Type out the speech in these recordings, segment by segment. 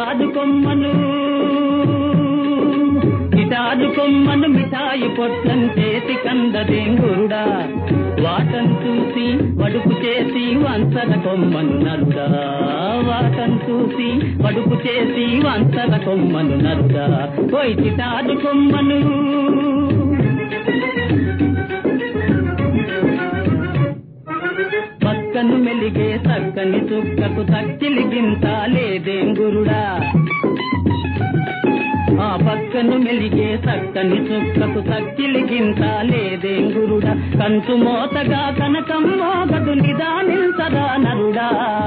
కిటాదు కొమ్మను కిటాదు కొమ్మను మిఠాయి పొట్లం చేతి కందదేంగురుడా వాటం చూసి వడుపు చేసి వంచల కొమ్మను నరుడా వాటం చూసి వడుపు చేసి వంచల కొమ్మను నరుడా పోయి కిటాదు కొమ్మను పక్కను మెలిగే చక్కని చుక్కకు తక్కిలి గింత లేదేంగురుడా ఆ పక్కను మెలిగే చక్కని చుక్కకు తక్కిలి గింత లేదేంగురుడా కంచు మోతగా కనకం మోగదు నిదానించదా నరుడా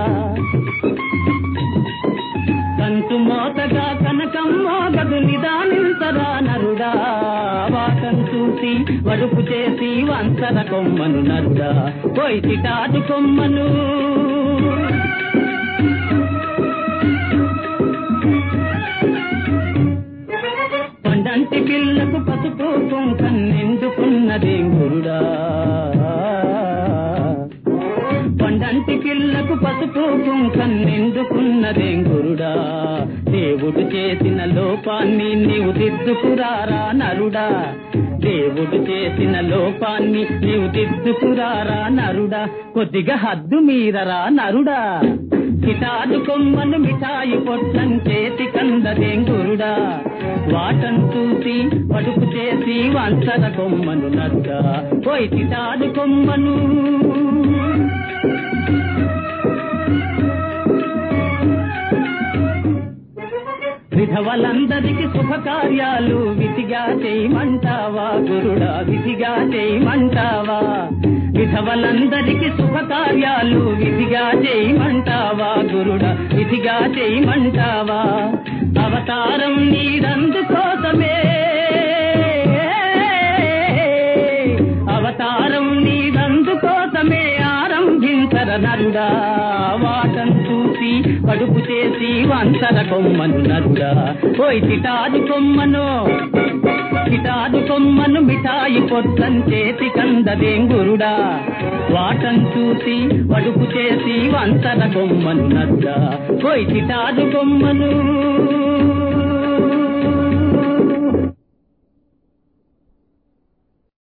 కంచు మోతగా కనకం మోగదు నిదానించదా నరుడా వాటం చూసి వడుపు చేసి వంచర కొమ్మను నరుడా పోయి చిటాదు కొమ్మను పండంటి పిల్లకు పసుపు కుంకం నిండుకున్నదే గురుడా పండంటి పిల్లకు పసుపు కుంకం నిండుకున్నదే గురుడా దేవుడు చేసిన లోపాన్ని నీవు దిద్దుకురారా నరుడా దేవుడు చేసిన లోపాన్ని నీవు దిద్దుకురారా నరుడా కొద్దిగా హద్దు మీరరా నరుడా కిటాదు కొమ్మను మిఠాయి పొట్లం చేతి కందదేం గురుడా వాటం చూసి పడుపు చేసి వంచర కొమ్మను నరుడా పోయి కిటాదు కొమ్మను విధవలందరికి శుభకార్యాలు విధిగా చేయమంటావా గురుడా విధిగా చేయమంటావా విధవలందరికి శుభకార్యాలు విధిగా చేయమంటావా గురుడా విధిగా చేయమంటావా అవతారం నీడందు కోసమే అవతారం నీదందు కోసమే ఆరంభించర నరుడా వాటం చూసి కడుపు చేసి వంచర కొమ్మను నరుడా పోయి చిటాదు కొమ్మను చిటాదు కొమ్మను మిఠాయి పొట్టం చేతి కందదేం గురుడా వాటం చూసి వడుపు చేసి వంచర కొమ్మను నరుడా పోయి చిటాదు కొమ్మను